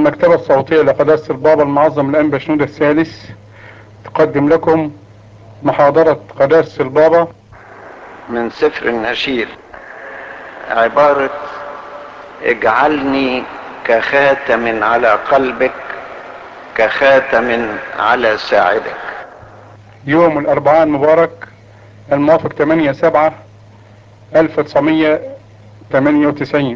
المكتبة الصوتية لقداسة البابا المعظم الأنبا شنود الثالث تقدم لكم محاضرة قداسة البابا من سفر النشيد عبارة اجعلني كخاتم على قلبك كخاتم على ساعدك يوم الأربعاء المبارك الموافق 8 7 1998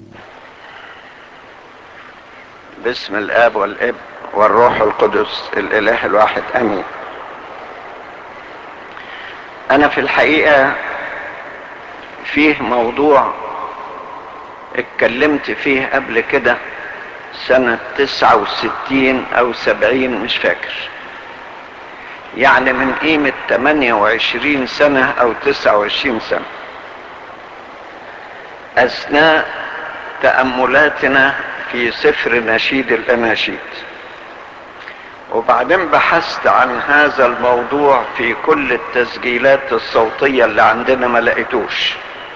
باسم الاب والابن والروح القدس الاله الواحد امين انا في الحقيقه فيه موضوع اتكلمت فيه قبل كده سنة تسعة وستين او سبعين مش فاكر يعني من قيمة تمانية وعشرين سنة او تسعة وعشرين سنة اثناء تأملاتنا في سفر نشيد الاناشيد وبعدين بحثت عن هذا الموضوع في كل التسجيلات الصوتية اللي عندنا ما لقيتوش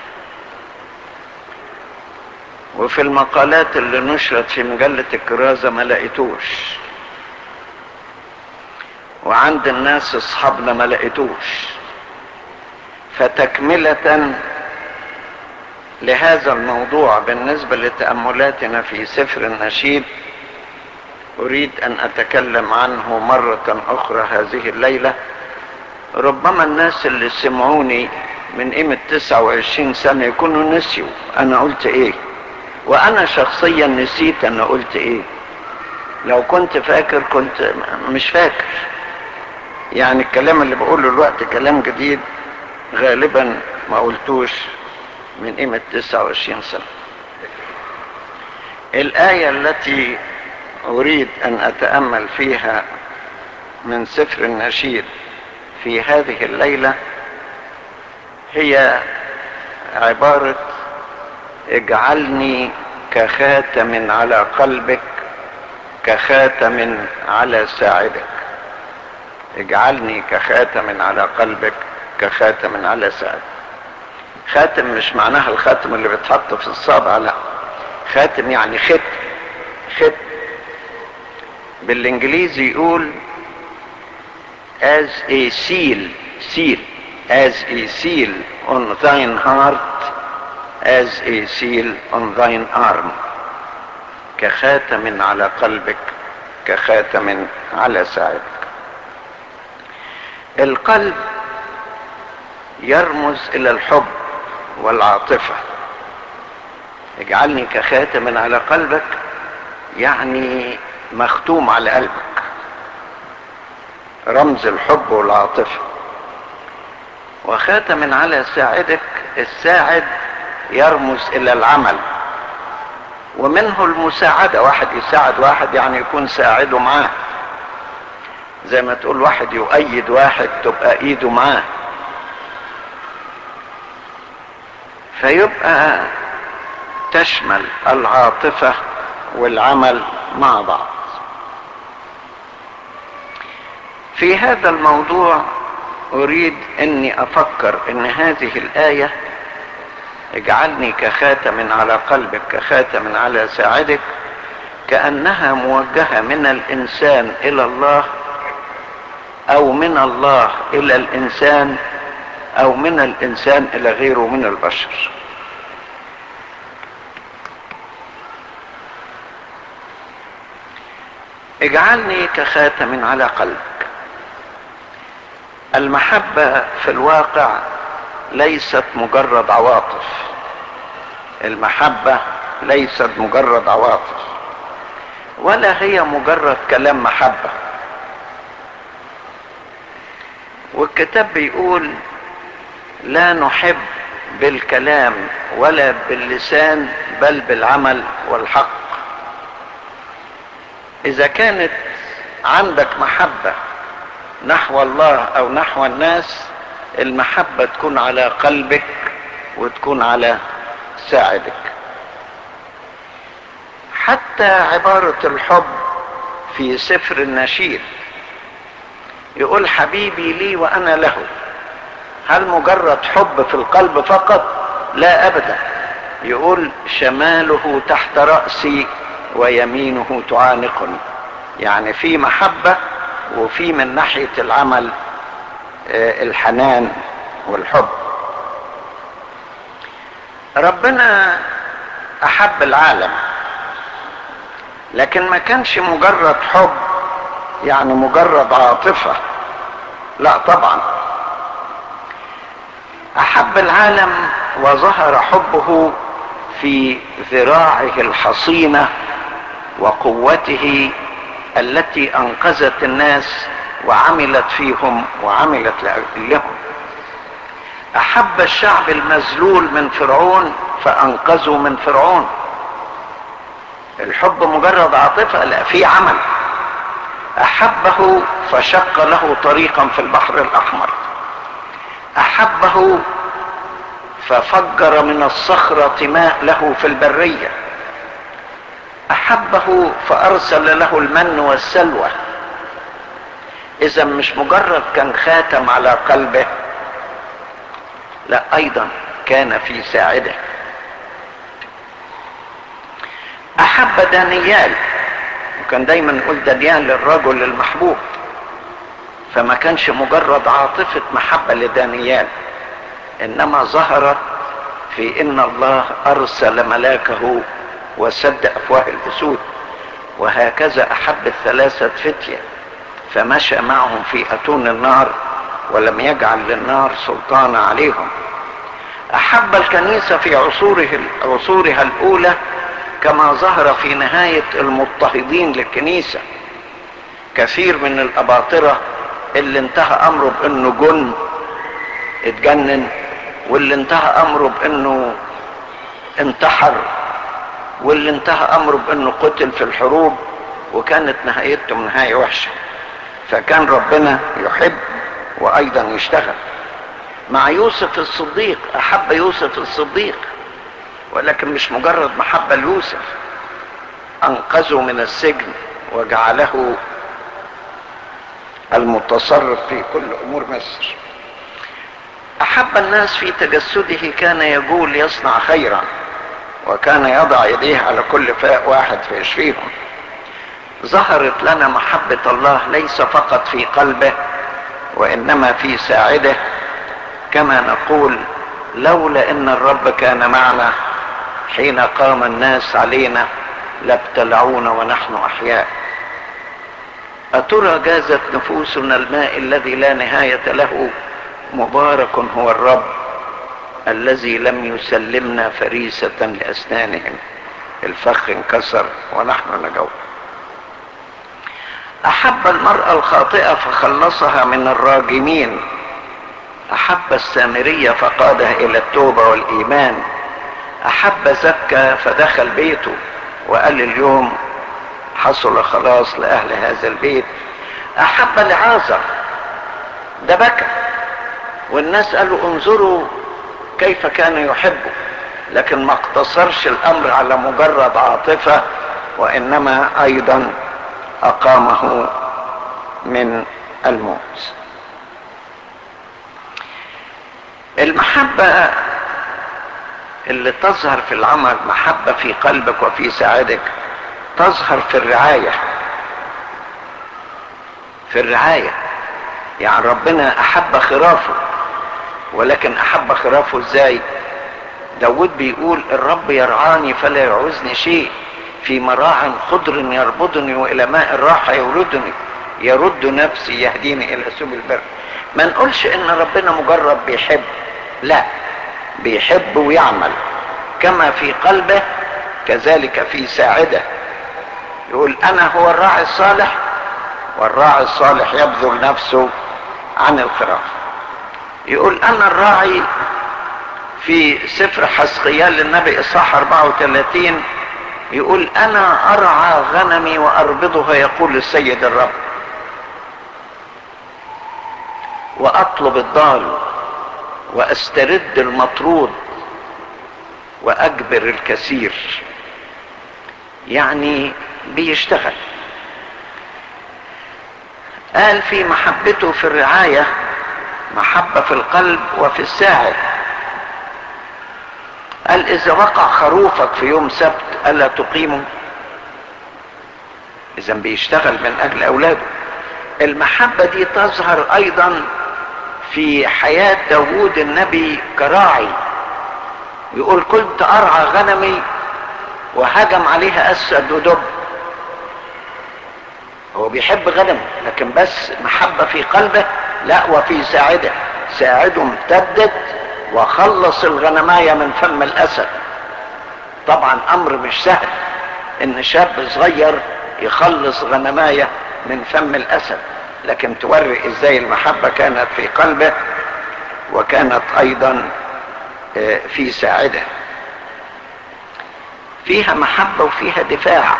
وفي المقالات اللي نشرت في مجلة الكرازة ما لقيتوش وعند الناس اصحابنا ما لقيتوش فتكملة لهذا الموضوع بالنسبة لتأملاتنا في سفر النشيد أريد أن أتكلم عنه مرة أخرى هذه الليلة ربما الناس اللي سمعوني من قيمة 29 سنة يكونوا نسيوا أنا قلت إيه وأنا شخصيا نسيت أنا قلت إيه لو كنت فاكر كنت مش فاكر يعني الكلام اللي بقوله الوقت كلام جديد غالبا ما قلتوش من قيمة 29 سنة الآية التي أريد أن أتأمل فيها من سفر النشيد في هذه الليلة هي عبارة اجعلني كخاتم على قلبك كخاتم على ساعدك اجعلني كخاتم على قلبك كخاتم على ساعدك خاتم مش معناها الخاتم اللي بيتحط في الصابع لا خاتم يعني ختم ختم بالانجليزي يقول as a seal seal as a seal on thine heart as a seal on thine arm كخاتم على قلبك كخاتم على ساعدك القلب يرمز الى الحب والعاطفة اجعلني كخاتم على قلبك يعني مختوم على قلبك رمز الحب والعاطفة وخاتم على ساعدك الساعد يرمز الى العمل ومنه المساعدة واحد يساعد واحد يعني يكون ساعده معاه زي ما تقول واحد يؤيد واحد تبقى ايده معاه فيبقى تشمل العاطفة والعمل مع بعض في هذا الموضوع اريد اني افكر ان هذه الايه اجعلني كخاتم على قلبك كخاتم على ساعدك كانها موجهه من الانسان الى الله او من الله الى الانسان او من الانسان الى غيره من البشر اجعلني كخاتم على قلبك المحبة في الواقع ليست مجرد عواطف المحبة ليست مجرد عواطف ولا هي مجرد كلام محبة والكتاب بيقول لا نحب بالكلام ولا باللسان بل بالعمل والحق اذا كانت عندك محبة نحو الله او نحو الناس المحبة تكون على قلبك وتكون على ساعدك حتى عبارة الحب في سفر النشيد يقول حبيبي لي وانا له هل مجرد حب في القلب فقط لا ابدا يقول شماله تحت رأسي ويمينه تعانقني يعني في محبة وفي من ناحية العمل الحنان والحب ربنا احب العالم لكن ما كانش مجرد حب يعني مجرد عاطفة لا طبعا احب العالم وظهر حبه في ذراعه الحصينة وقوته التي انقذت الناس وعملت فيهم وعملت لهم احب الشعب المذلول من فرعون فانقذوا من فرعون الحب مجرد عاطفه لا في عمل احبه فشق له طريقا في البحر الاحمر احبه ففجر من الصخره ماء له في البريه احبه فارسل له المن والسلوى اذا مش مجرد كان خاتم على قلبه لا ايضا كان في ساعده احب دانيال وكان دايما يقول دانيال للرجل المحبوب فما كانش مجرد عاطفة محبة لدانيال انما ظهرت في ان الله ارسل ملاكه وسد افواه الاسود وهكذا احب الثلاثة فتية فمشى معهم في اتون النار ولم يجعل للنار سلطان عليهم احب الكنيسة في عصوره عصورها الاولى كما ظهر في نهاية المضطهدين للكنيسة كثير من الاباطرة اللي انتهى امره بانه جن اتجنن واللي انتهى امره بانه انتحر واللي انتهى امره بانه قتل في الحروب وكانت نهايته نهاية وحشة فكان ربنا يحب وايضا يشتغل مع يوسف الصديق احب يوسف الصديق ولكن مش مجرد محبة ليوسف انقذه من السجن وجعله المتصرف في كل امور مصر احب الناس في تجسده كان يقول يصنع خيرا وكان يضع يديه على كل فاء واحد فيشفيهم ظهرت لنا محبة الله ليس فقط في قلبه وانما في ساعده كما نقول لولا ان الرب كان معنا حين قام الناس علينا لابتلعونا ونحن احياء اترى جازت نفوسنا الماء الذي لا نهايه له مبارك هو الرب الذي لم يسلمنا فريسه لاسنانهم الفخ انكسر ونحن نجوب احب المراه الخاطئه فخلصها من الراجمين احب السامريه فقادها الى التوبه والايمان احب زكا فدخل بيته وقال اليوم حصل خلاص لاهل هذا البيت احب لعازر ده بكى والناس قالوا انظروا كيف كان يحبه لكن ما اقتصرش الامر على مجرد عاطفه وانما ايضا اقامه من الموت المحبه اللي تظهر في العمل محبه في قلبك وفي سعادك تظهر في الرعايه في الرعايه يعني ربنا احب خرافه ولكن احب خرافه ازاي داود بيقول الرب يرعاني فلا يعوزني شيء في مراع خضر يربضني والى ماء الراحة يوردني يرد نفسي يهديني الى سبل البر ما نقولش ان ربنا مجرد بيحب لا بيحب ويعمل كما في قلبه كذلك في ساعده يقول انا هو الراعي الصالح والراعي الصالح يبذل نفسه عن الخراف يقول انا الراعي في سفر حسقيال للنبي اصحاح 34 يقول انا ارعى غنمي واربضها يقول السيد الرب واطلب الضال واسترد المطرود واجبر الكثير يعني بيشتغل قال في محبته في الرعايه محبه في القلب وفي الساعد قال اذا وقع خروفك في يوم سبت الا تقيمه اذا بيشتغل من اجل اولاده المحبة دي تظهر ايضا في حياة داوود النبي كراعي يقول كنت ارعى غنمي وهجم عليها اسد ودب هو بيحب غنمه لكن بس محبة في قلبه لا وفي ساعده ساعده امتدت وخلص الغنماية من فم الاسد طبعا امر مش سهل ان شاب صغير يخلص غنماية من فم الاسد لكن توري ازاي المحبة كانت في قلبه وكانت ايضا في ساعده فيها محبة وفيها دفاع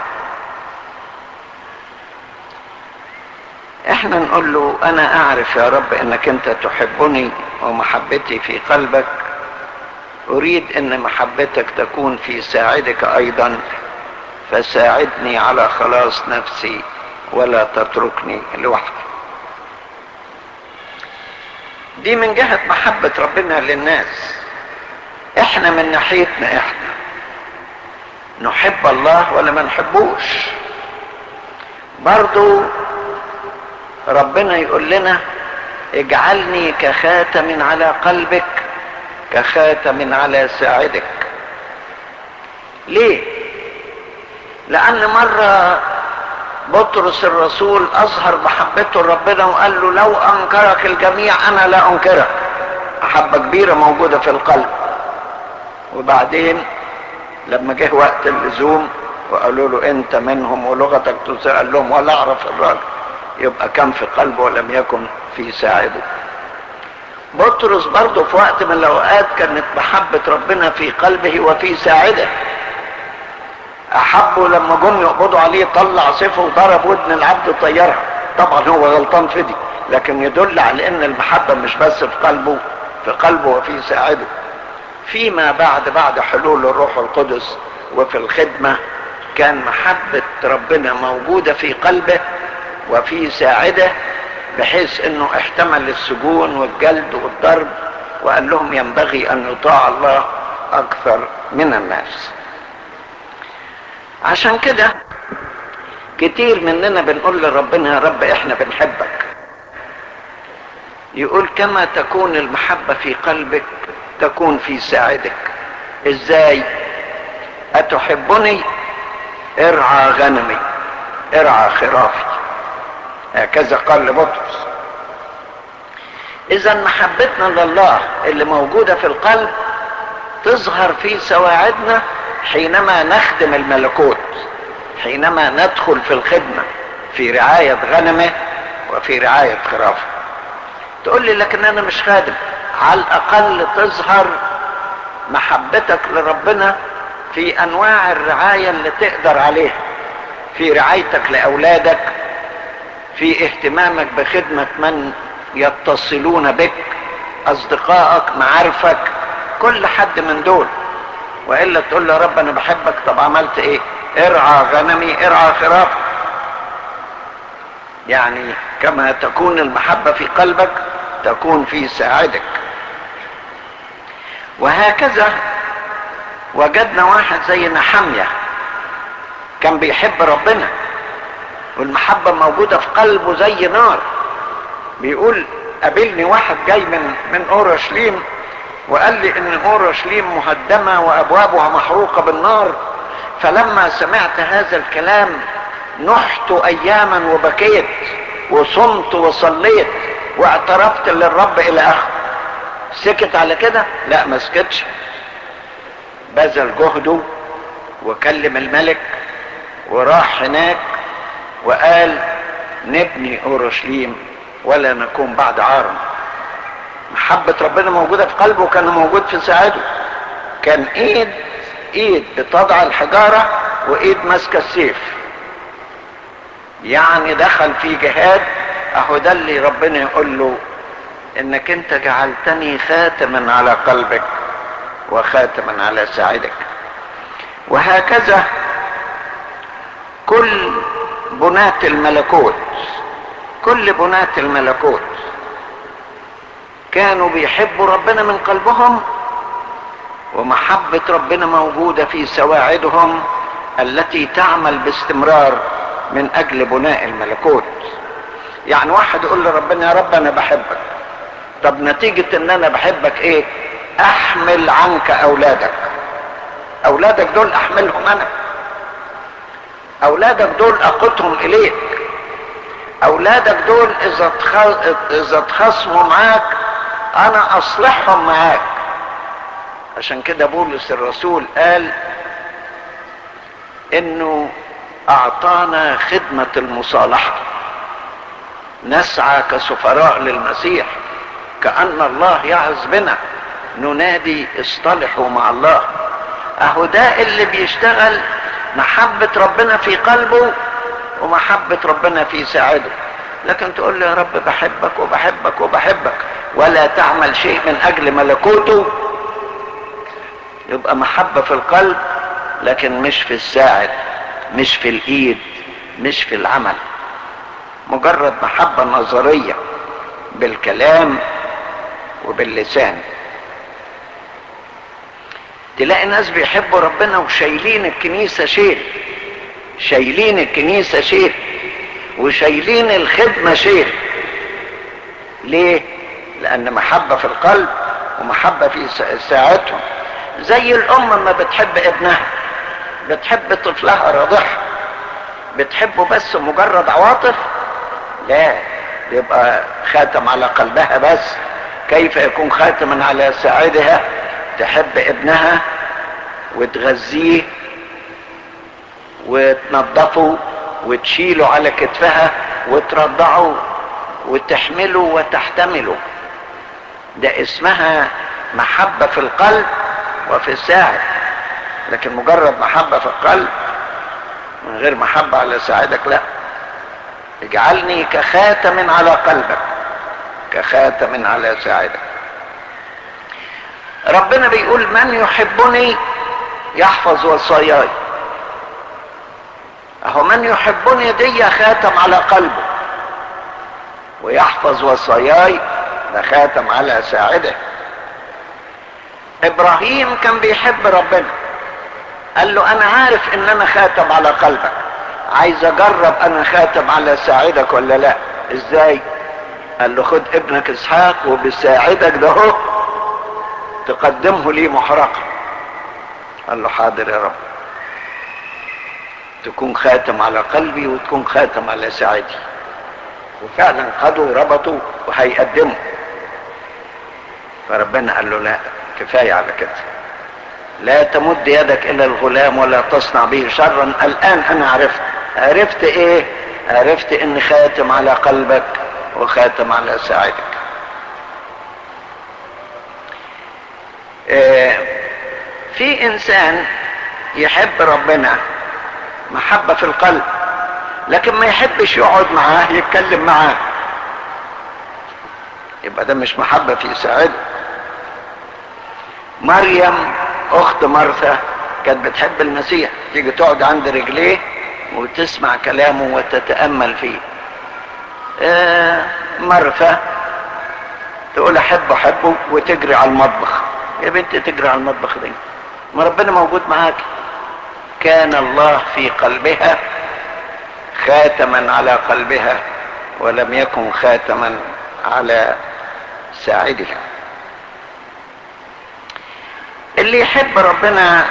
احنا نقول له انا اعرف يا رب انك انت تحبني ومحبتي في قلبك اريد ان محبتك تكون في ساعدك ايضا فساعدني على خلاص نفسي ولا تتركني لوحدي دي من جهة محبة ربنا للناس احنا من ناحيتنا احنا نحب الله ولا ما نحبوش برضو ربنا يقول لنا اجعلني كخاتم على قلبك كخاتم على ساعدك ليه لان مرة بطرس الرسول اظهر محبته لربنا وقال له لو انكرك الجميع انا لا انكرك محبة كبيرة موجودة في القلب وبعدين لما جه وقت اللزوم وقالوا له انت منهم ولغتك تسأل لهم ولا اعرف الراجل يبقى كان في قلبه ولم يكن في ساعده بطرس برضه في وقت من الاوقات كانت محبة ربنا في قلبه وفي ساعده احبوا لما جم يقبضوا عليه طلع سيفه وضرب ودن العبد طيرها طبعا هو غلطان في دي لكن يدل على ان المحبة مش بس في قلبه في قلبه وفي ساعده فيما بعد بعد حلول الروح القدس وفي الخدمة كان محبة ربنا موجودة في قلبه وفي ساعده بحيث انه احتمل السجون والجلد والضرب وقال لهم ينبغي ان يطاع الله اكثر من الناس عشان كده كتير مننا بنقول لربنا يا رب احنا بنحبك يقول كما تكون المحبة في قلبك تكون في ساعدك ازاي اتحبني ارعى غنمي ارعى خرافي هكذا قال لبطرس اذا محبتنا لله اللي موجودة في القلب تظهر في سواعدنا حينما نخدم الملكوت حينما ندخل في الخدمة في رعاية غنمه وفي رعاية خرافه تقول لي لكن انا مش خادم على الاقل تظهر محبتك لربنا في انواع الرعاية اللي تقدر عليها في رعايتك لاولادك في اهتمامك بخدمة من يتصلون بك اصدقائك معارفك كل حد من دول والا تقول له يا رب انا بحبك طب عملت ايه ارعى غنمي ارعى خراف يعني كما تكون المحبة في قلبك تكون في ساعدك وهكذا وجدنا واحد زي نحمية كان بيحب ربنا والمحبة موجودة في قلبه زي نار بيقول قابلني واحد جاي من من اورشليم وقال لي ان اورشليم مهدمة وابوابها محروقة بالنار فلما سمعت هذا الكلام نحت اياما وبكيت وصمت وصليت واعترفت للرب الى اخره سكت على كده لا ما سكتش بذل جهده وكلم الملك وراح هناك وقال نبني اورشليم ولا نكون بعد عارم محبة ربنا موجودة في قلبه وكان موجود في ساعده كان ايد ايد بتضع الحجارة وايد ماسكة السيف يعني دخل في جهاد اهو ده اللي ربنا يقول له انك انت جعلتني خاتما على قلبك وخاتما على ساعدك وهكذا كل بناة الملكوت كل بناة الملكوت كانوا بيحبوا ربنا من قلبهم ومحبة ربنا موجودة في سواعدهم التي تعمل باستمرار من اجل بناء الملكوت يعني واحد يقول لربنا يا رب انا بحبك طب نتيجة ان انا بحبك ايه احمل عنك اولادك اولادك دول احملهم انا اولادك دول اقودهم اليك اولادك دول اذا اذا اتخاصموا معاك انا اصلحهم معاك عشان كده بولس الرسول قال انه اعطانا خدمة المصالحة نسعى كسفراء للمسيح كأن الله يعز بنا ننادي اصطلحوا مع الله اهو ده اللي بيشتغل محبة ربنا في قلبه ومحبة ربنا في ساعده لكن تقول له يا رب بحبك وبحبك وبحبك ولا تعمل شيء من اجل ملكوته يبقى محبة في القلب لكن مش في الساعد مش في الايد مش في العمل مجرد محبة نظرية بالكلام وباللسان تلاقي ناس بيحبوا ربنا وشايلين الكنيسة شيل شايلين الكنيسة شيل وشايلين الخدمة شيل ليه لان محبة في القلب ومحبة في ساعتهم زي الام ما بتحب ابنها بتحب طفلها رضعها بتحبه بس مجرد عواطف لا يبقى خاتم على قلبها بس كيف يكون خاتما على ساعدها تحب ابنها وتغذيه وتنظفه وتشيله على كتفها وترضعه وتحمله وتحتمله ده اسمها محبة في القلب وفي الساعد لكن مجرد محبة في القلب من غير محبة على ساعدك لا اجعلني كخاتم على قلبك كخاتم على ساعدك ربنا بيقول من يحبني يحفظ وصاياي اهو من يحبني دي خاتم على قلبه ويحفظ وصاياي ده خاتم على ساعده ابراهيم كان بيحب ربنا قال له انا عارف ان انا خاتم على قلبك عايز اجرب انا خاتم على ساعدك ولا لا ازاي قال له خد ابنك اسحاق وبساعدك ده هو تقدمه لي محرقا قال له حاضر يا رب تكون خاتم على قلبي وتكون خاتم على ساعدي وفعلا خدوا ربطوا وهيقدموا فربنا قال له لا كفاية على كده لا تمد يدك الى الغلام ولا تصنع به شرا الان انا عرفت عرفت ايه عرفت ان خاتم على قلبك وخاتم على ساعدك إيه في انسان يحب ربنا محبة في القلب لكن ما يحبش يقعد معاه يتكلم معاه يبقى ده مش محبة في ساعده مريم اخت مرثا كانت بتحب المسيح تيجي تقعد عند رجليه وتسمع كلامه وتتأمل فيه آه مرثا تقول احب احبه وتجري على المطبخ يا بنتي تجري على المطبخ دي ما ربنا موجود معاك كان الله في قلبها خاتما على قلبها ولم يكن خاتما على ساعدها اللي يحب ربنا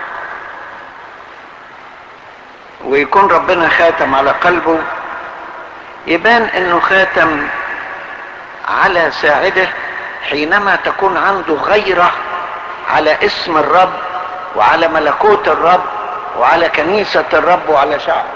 ويكون ربنا خاتم على قلبه يبان انه خاتم على ساعده حينما تكون عنده غيرة على اسم الرب وعلى ملكوت الرب وعلى كنيسة الرب وعلى شعبه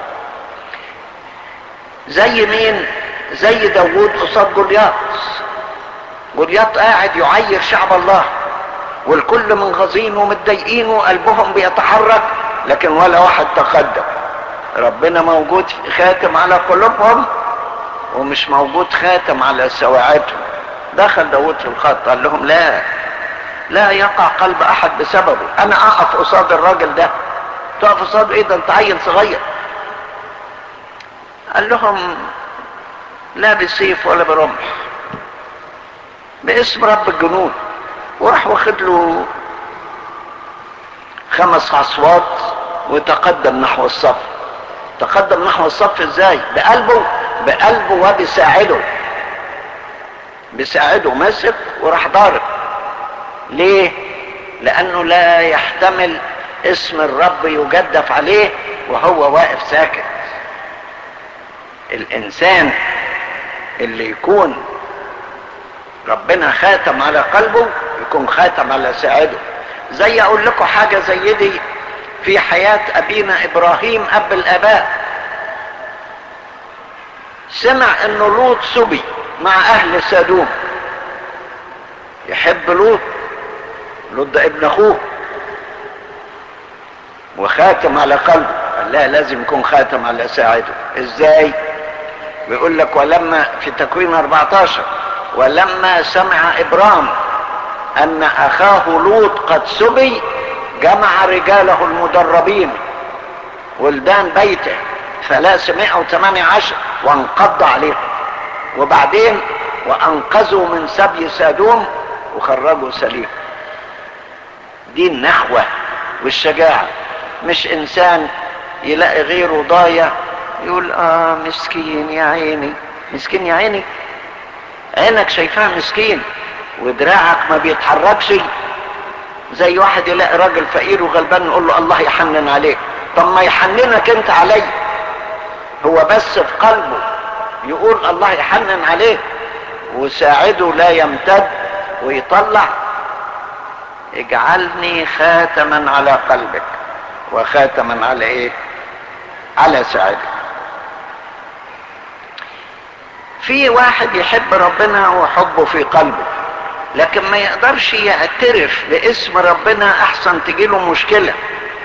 زي مين زي داوود قصاد جولياط جولياط قاعد يعير شعب الله والكل منغزين ومتضايقين وقلبهم بيتحرك لكن ولا واحد تقدم ربنا موجود خاتم على قلوبهم ومش موجود خاتم على سواعدهم دخل داود في الخط قال لهم لا لا يقع قلب احد بسببه انا اقف قصاد الراجل ده تقف قصاده ايه ده انت عيل صغير قال لهم لا بسيف ولا برمح باسم رب الجنود وراح واخد له خمس عصوات وتقدم نحو الصف تقدم نحو الصف ازاي بقلبه بقلبه وبساعده بساعده مسك وراح ضارب ليه لانه لا يحتمل اسم الرب يجدف عليه وهو واقف ساكت الانسان اللي يكون ربنا خاتم على قلبه يكون خاتم على ساعده زي اقول لكم حاجه زي دي في حياه ابينا ابراهيم اب الاباء سمع ان لوط سبي مع اهل سادوم يحب لوط لوط ده ابن اخوه وخاتم على قلبه قال لا لازم يكون خاتم على ساعده ازاي بيقول لك ولما في تكوين 14 ولما سمع ابرام ان اخاه لوط قد سبي جمع رجاله المدربين ولدان بيته 318 وانقض عليهم وبعدين وانقذوا من سبي سادوم وخرجوا سليم دي النخوة والشجاعة مش انسان يلاقي غيره ضايع يقول اه مسكين يا عيني مسكين يا عيني عينك شايفاه مسكين ودراعك ما بيتحركش زي واحد يلاقي راجل فقير وغلبان يقول له الله يحنن عليك طب ما يحننك انت علي هو بس في قلبه يقول الله يحنن عليك وساعده لا يمتد ويطلع اجعلني خاتما على قلبك وخاتما على ايه على ساعدك في واحد يحب ربنا وحبه في قلبه لكن ما يقدرش يعترف باسم ربنا احسن تجيله مشكلة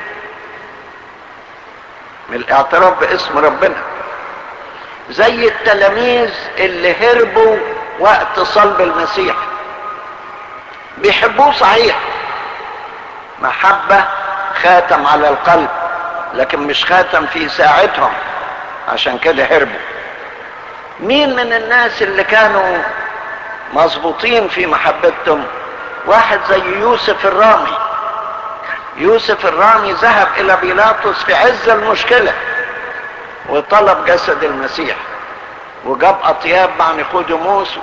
من الاعتراف باسم ربنا زي التلاميذ اللي هربوا وقت صلب المسيح بيحبوه صحيح محبة خاتم على القلب لكن مش خاتم في ساعتهم عشان كده هربوا مين من الناس اللي كانوا مظبوطين في محبتهم واحد زي يوسف الرامي يوسف الرامي ذهب الى بيلاطس في عز المشكلة وطلب جسد المسيح وجاب اطياب مع نيقوديموس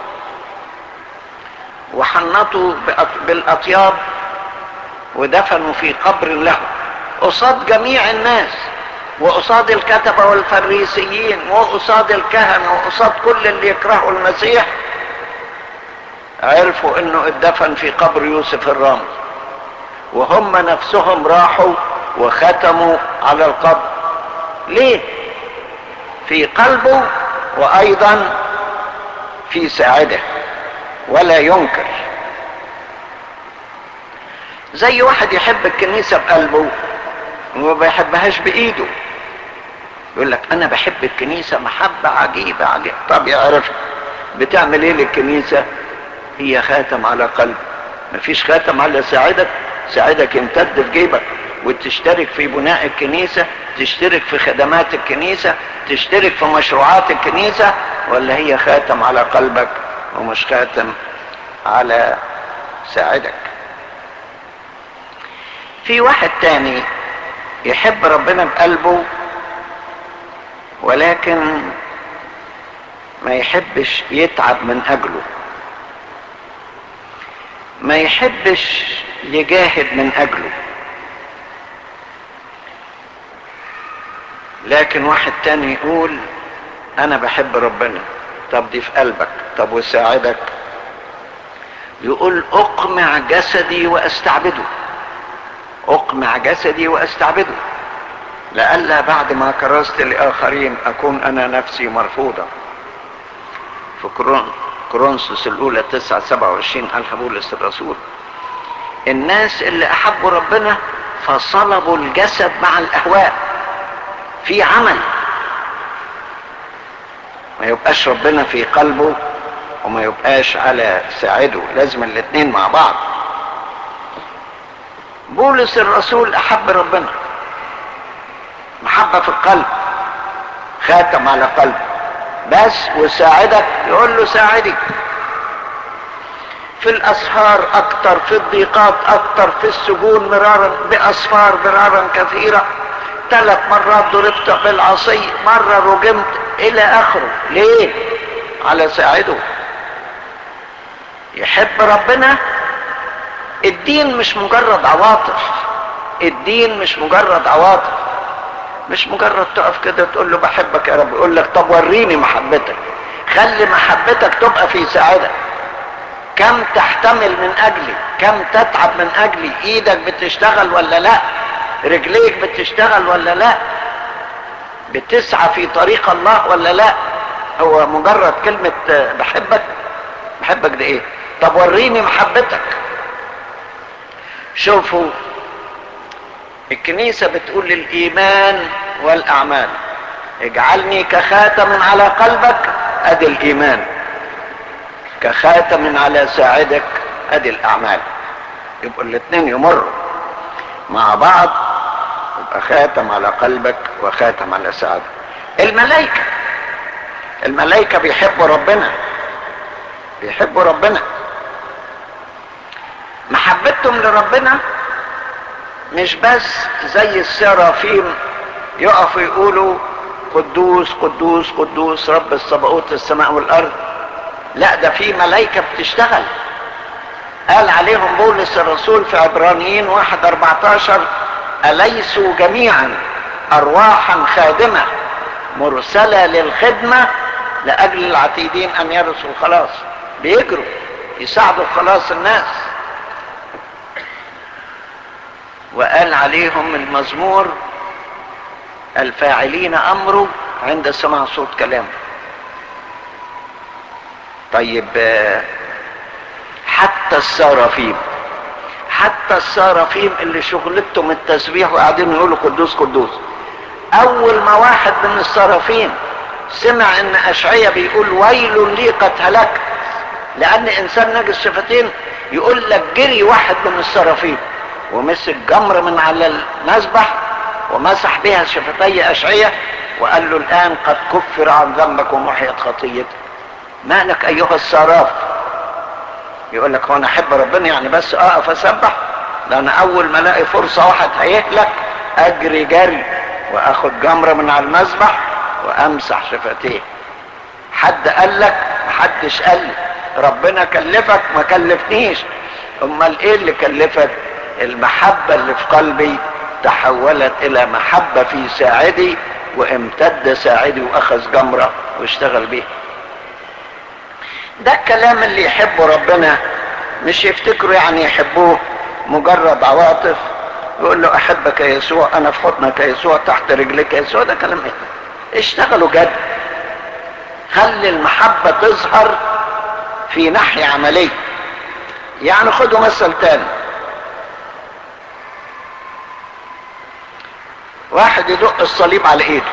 وحنطوا بالاطياب ودفنوا في قبر له قصاد جميع الناس وقصاد الكتبة والفريسيين وقصاد الكهنة وقصاد كل اللي يكرهوا المسيح عرفوا انه اتدفن في قبر يوسف الرامي وهم نفسهم راحوا وختموا على القبر ليه في قلبه وايضا في ساعده ولا ينكر زي واحد يحب الكنيسة بقلبه وما بيحبهاش بايده يقول لك انا بحب الكنيسة محبة عجيبة عليه طب يعرف بتعمل ايه للكنيسة هي خاتم على قلب مفيش خاتم على ساعدك ساعدك يمتد في جيبك وتشترك في بناء الكنيسة تشترك في خدمات الكنيسة تشترك في مشروعات الكنيسة ولا هي خاتم على قلبك ومش خاتم على ساعدك في واحد تاني يحب ربنا بقلبه ولكن ما يحبش يتعب من اجله ما يحبش يجاهد من اجله لكن واحد تاني يقول انا بحب ربنا طب دي في قلبك طب وساعدك يقول اقمع جسدي واستعبده اقمع جسدي واستعبده لئلا بعد ما كرست لاخرين اكون انا نفسي مرفوضة في كرون كرونسوس الاولى 9 27 قالها بولس الرسول الناس اللي احبوا ربنا فصلبوا الجسد مع الاهواء في عمل ما يبقاش ربنا في قلبه وما يبقاش على ساعده لازم الاثنين مع بعض بولس الرسول احب ربنا محبة في القلب خاتم على قلب بس وساعدك يقول له ساعدي في الاسفار اكتر في الضيقات اكتر في السجون مرارا باسفار مرارا كثيرة ثلاث مرات ضربت بالعصي مرة رجمت الى اخره ليه على ساعده يحب ربنا الدين مش مجرد عواطف الدين مش مجرد عواطف مش مجرد تقف كده تقول له بحبك يا رب يقول لك طب وريني محبتك خلي محبتك تبقى في سعادة كم تحتمل من اجلي كم تتعب من اجلي ايدك بتشتغل ولا لا رجليك بتشتغل ولا لا بتسعى في طريق الله ولا لا هو مجرد كلمة بحبك بحبك ده ايه طب وريني محبتك شوفوا الكنيسة بتقول الايمان والاعمال اجعلني كخاتم على قلبك ادي الايمان كخاتم على ساعدك ادي الاعمال يبقوا الاثنين يمروا مع بعض يبقى خاتم على قلبك وخاتم على ساعدك الملائكة الملائكة بيحبوا ربنا بيحبوا ربنا محبتهم لربنا مش بس زي السرافيم يقفوا يقولوا قدوس قدوس قدوس رب الصباوت السماء والارض لا ده في ملائكة بتشتغل قال عليهم بولس الرسول في عبرانيين واحد اربعتاشر أليسوا جميعا أرواحا خادمة مرسلة للخدمة لأجل العتيدين أن يرثوا الخلاص بيجروا يساعدوا خلاص الناس وقال عليهم المزمور الفاعلين أمره عند سماع صوت كلامه طيب حتى السرافيم حتى السرافيم اللي شغلتهم التسبيح وقاعدين يقولوا قدوس قدوس اول ما واحد من السرافيم سمع ان اشعية بيقول ويل لي قد هلكت لان انسان نجس شفتين يقول لك جري واحد من السرافيم ومسك جمر من على المذبح ومسح بها شفتي اشعية وقال له الان قد كفر عن ذنبك ومحيت خطيتك مالك ايها السراف يقول لك هو انا احب ربنا يعني بس اقف اسبح ده انا اول ما الاقي فرصه واحد هيهلك اجري جري واخد جمره من على المذبح وامسح شفتيه حد قال لك محدش قال لي ربنا كلفك ما كلفنيش امال ايه اللي كلفك المحبه اللي في قلبي تحولت الى محبه في ساعدي وامتد ساعدي واخذ جمره واشتغل بيها ده الكلام اللي يحبه ربنا مش يفتكروا يعني يحبوه مجرد عواطف يقول له احبك يا يسوع انا في حضنك يا يسوع تحت رجلك يا يسوع ده كلام ايه اشتغلوا جد خلي المحبة تظهر في ناحية عملية يعني خدوا مثل تاني واحد يدق الصليب على ايده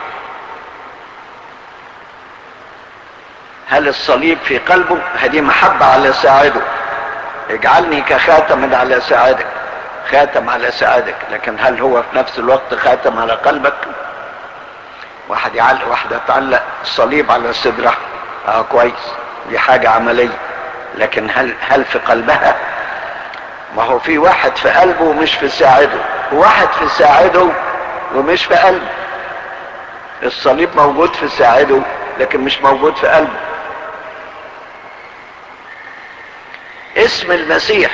هل الصليب في قلبه هذه محبة على ساعده اجعلني كخاتم على ساعدك خاتم على ساعدك لكن هل هو في نفس الوقت خاتم على قلبك واحد يعلق واحدة تعلق الصليب على صدرها اه كويس دي حاجة عملية لكن هل هل في قلبها ما هو في واحد في قلبه ومش في ساعده وواحد في ساعده ومش في قلبه الصليب موجود في ساعده لكن مش موجود في قلبه اسم المسيح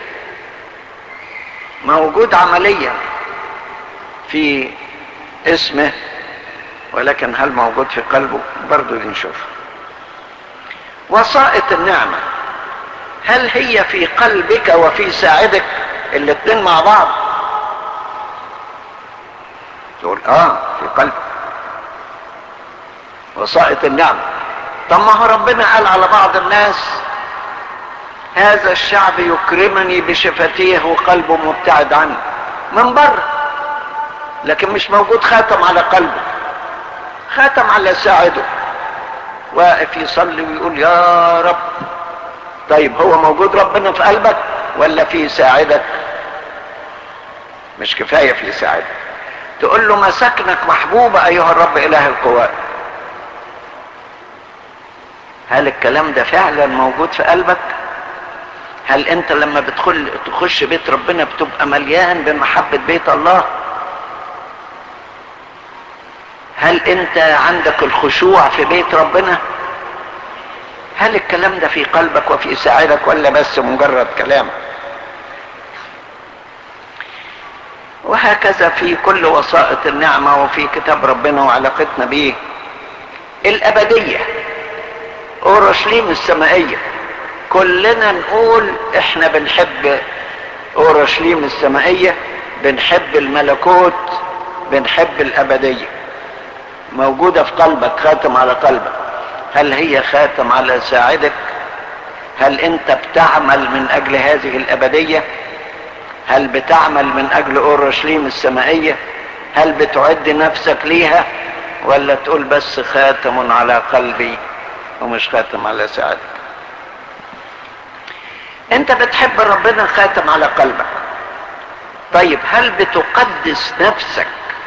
موجود عمليا في اسمه ولكن هل موجود في قلبه برضو نشوف وسائط النعمة هل هي في قلبك وفي ساعدك الاتنين مع بعض تقول اه في قلبك وسائط النعمة طب ما هو ربنا قال على بعض الناس هذا الشعب يكرمني بشفتيه وقلبه مبتعد عني من بره لكن مش موجود خاتم على قلبه خاتم على ساعده واقف يصلي ويقول يا رب طيب هو موجود ربنا في قلبك ولا في ساعدك مش كفاية في ساعدك تقول له مساكنك محبوبة ايها الرب اله القوات هل الكلام ده فعلا موجود في قلبك هل انت لما بتدخل تخش بيت ربنا بتبقى مليان بمحبة بيت الله هل انت عندك الخشوع في بيت ربنا هل الكلام ده في قلبك وفي ساعدك ولا بس مجرد كلام وهكذا في كل وسائط النعمة وفي كتاب ربنا وعلاقتنا به الأبدية أورشليم السمائية كلنا نقول احنا بنحب أورشليم السمائية بنحب الملكوت بنحب الأبدية موجودة في قلبك خاتم على قلبك هل هي خاتم على ساعدك هل انت بتعمل من اجل هذه الابدية هل بتعمل من اجل اورشليم السمائية هل بتعد نفسك ليها ولا تقول بس خاتم على قلبي ومش خاتم على ساعدك انت بتحب ربنا خاتم على قلبك طيب هل بتقدس نفسك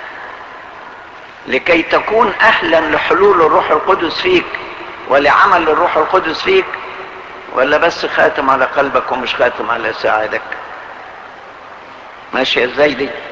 لكي تكون اهلا لحلول الروح القدس فيك ولعمل الروح القدس فيك ولا بس خاتم على قلبك ومش خاتم على ساعدك ماشي ازاي دي